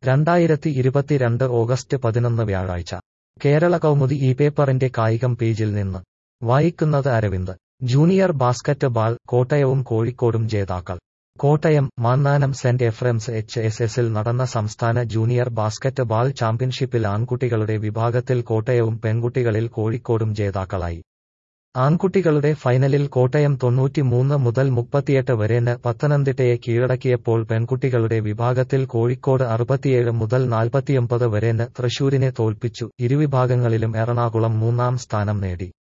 രണ്ടായിരത്തി ഇരുപത്തിരണ്ട് ഓഗസ്റ്റ് പതിനൊന്ന് വ്യാഴാഴ്ച കേരള കൗമുദി ഈ പേപ്പറിന്റെ കായികം പേജിൽ നിന്ന് വായിക്കുന്നത് അരവിന്ദ് ജൂനിയർ ബാസ്കറ്റ് ബാൾ കോട്ടയവും കോഴിക്കോടും ജേതാക്കൾ Kottayam Mannanam saint Ephrem's H S എസിൽ നടന്ന സംസ്ഥാന ജൂനിയർ ബാസ്കറ്റ് ബാൾ ചാമ്പ്യൻഷിപ്പിൽ ആൺകുട്ടികളുടെ വിഭാഗത്തിൽ കോട്ടയവും പെൺകുട്ടികളിൽ കോഴിക്കോടും ജേതാക്കളായി ആൺകുട്ടികളുടെ ഫൈനലിൽ കോട്ടയം തൊണ്ണൂറ്റിമൂന്ന് മുതൽ മുപ്പത്തിയെട്ട് വരെന് പത്തനംതിട്ടയെ കീഴടക്കിയപ്പോൾ പെൺകുട്ടികളുടെ വിഭാഗത്തിൽ കോഴിക്കോട് അറുപത്തിയേഴ് മുതൽ നാൽപ്പത്തിയൊമ്പത് വരെന് തൃശൂരിനെ തോൽപ്പിച്ചു ഇരുവിഭാഗങ്ങളിലും എറണാകുളം മൂന്നാം സ്ഥാനം നേടി